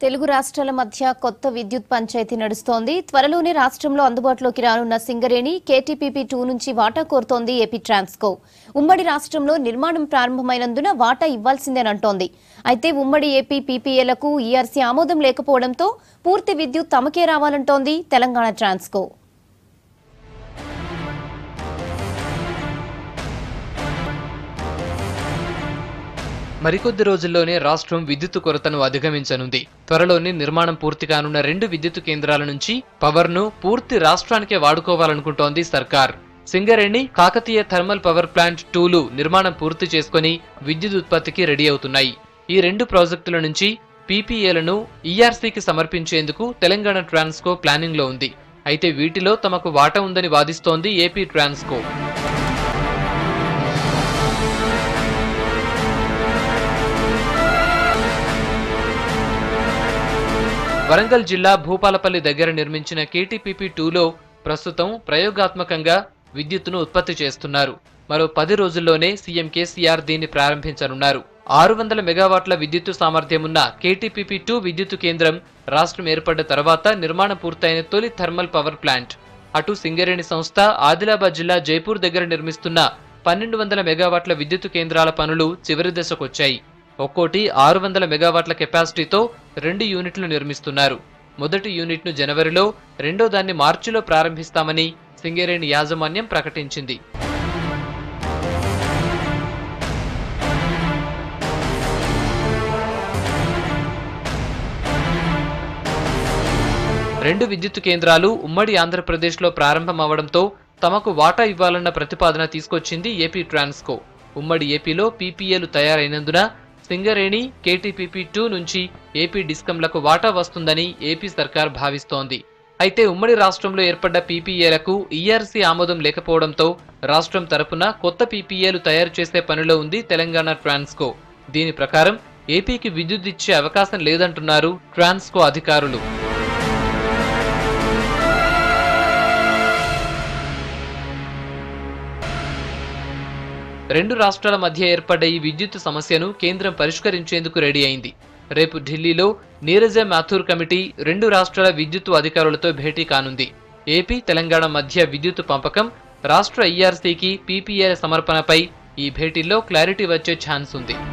తెలుగు రాష్ట్రాల మధ్య కొత్త విద్యుత్ పంచాయతీ నడుస్తోంది త్వరలోనే రాష్ట్రంలో అందుబాటులోకి రానున్న సింగరేణి కేటీపీపీ టూ నుంచి వాటా కోరుతోంది ఏపీ ట్రాన్స్కో ఉమ్మడి రాష్ట్రంలో నిర్మాణం ప్రారంభమైనందున వాటా ఇవ్వాల్సిందేనంటోంది అయితే ఉమ్మడి ఏపీ పీపీఏలకు ఈఆర్సీ ఆమోదం లేకపోవడంతో పూర్తి విద్యుత్ తమకే రావాలంటోంది తెలంగాణ ట్రాన్స్కో మరికొద్ది రోజుల్లోనే రాష్ట్రం విద్యుత్ కొరతను అధిగమించనుంది త్వరలోనే నిర్మాణం పూర్తి కానున్న రెండు విద్యుత్ కేంద్రాల నుంచి పవర్ను పూర్తి రాష్ట్రానికే వాడుకోవాలనుకుంటోంది సర్కార్ Singareni Kakatiya thermal power plant టూలు నిర్మాణం పూర్తి చేసుకుని విద్యుత్ ఉత్పత్తికి రెడీ అవుతున్నాయి ఈ రెండు ప్రాజెక్టుల నుంచి పీపీఏలను ఈఆర్సీకి సమర్పించేందుకు తెలంగాణ ట్రాన్స్కో ప్లానింగ్లో ఉంది అయితే వీటిలో తమకు వాటా ఉందని వాదిస్తోంది ఏపీ ట్రాన్స్కో వరంగల్ జిల్లా భూపాలపల్లి దగ్గర నిర్మించిన కేటీపీపీ టూలో ప్రస్తుతం ప్రయోగాత్మకంగా విద్యుత్తును ఉత్పత్తి చేస్తున్నారు మరో పది రోజుల్లోనే సీఎం కేసీఆర్ దీన్ని ప్రారంభించనున్నారు ఆరు వందల మెగావాట్ల విద్యుత్తు సామర్థ్యమున్న కేటీపీపీ టూ విద్యుత్తు కేంద్రం రాష్ట్రం ఏర్పడ్డ తర్వాత నిర్మాణం పూర్తయిన తొలి థర్మల్ పవర్ ప్లాంట్ అటు సింగరేణి సంస్థ ఆదిలాబాద్ జిల్లా జైపూర్ దగ్గర నిర్మిస్తున్న పన్నెండు వందల మెగావాట్ల విద్యుత్తు కేంద్రాల పనులు చివరి దశకొచ్చాయి ఒక్కోటి ఆరు వందల మెగావాట్ల కెపాసిటీతో రెండు యూనిట్లు నిర్మిస్తున్నారు మొదటి యూనిట్ను జనవరిలో రెండో దాన్ని మార్చిలో ప్రారంభిస్తామని సింగరేణి యాజమాన్యం ప్రకటించింది రెండు విద్యుత్ కేంద్రాలు ఉమ్మడి ఆంధ్రప్రదేశ్లో ప్రారంభమవడంతో తమకు వాటా ఇవ్వాలన్న ప్రతిపాదన తీసుకొచ్చింది ఏపీ ట్రాన్స్కో ఉమ్మడి ఏపీలో పీపీఏలు తయారైనందున సింగరేణి కేటీపీపీ టూ నుంచి ఏపీ డిస్కంలకు వాటా వస్తుందని ఏపీ సర్కార్ భావిస్తోంది అయితే ఉమ్మడి రాష్ట్రంలో ఏర్పడ్డ పీపీఏలకు ఈఆర్సీ ఆమోదం లేకపోవడంతో రాష్ట్రం తరపున కొత్త పీపీఏలు తయారు చేసే పనిలో ఉంది తెలంగాణ ట్రాన్స్కో దీని ప్రకారం ఏపీకి విద్యుత్ ఇచ్చే అవకాశం లేదంటున్నారు ట్రాన్స్కో అధికారులు రెండు రాష్ట్రాల మధ్య ఏర్పడ్డ ఈ విద్యుత్ సమస్యను కేంద్రం పరిష్కరించేందుకు రెడీ అయింది రేపు ఢిల్లీలో నీరజ మాథూర్ కమిటీ రెండు రాష్ట్రాల విద్యుత్ అధికారులతో భేటీ కానుంది ఏపీ తెలంగాణ మధ్య విద్యుత్ పంపకం రాష్ట్ర ఈఆర్సీకి పీపీఏల సమర్పణపై ఈ భేటీలో క్లారిటీ వచ్చే ఛాన్స్ ఉంది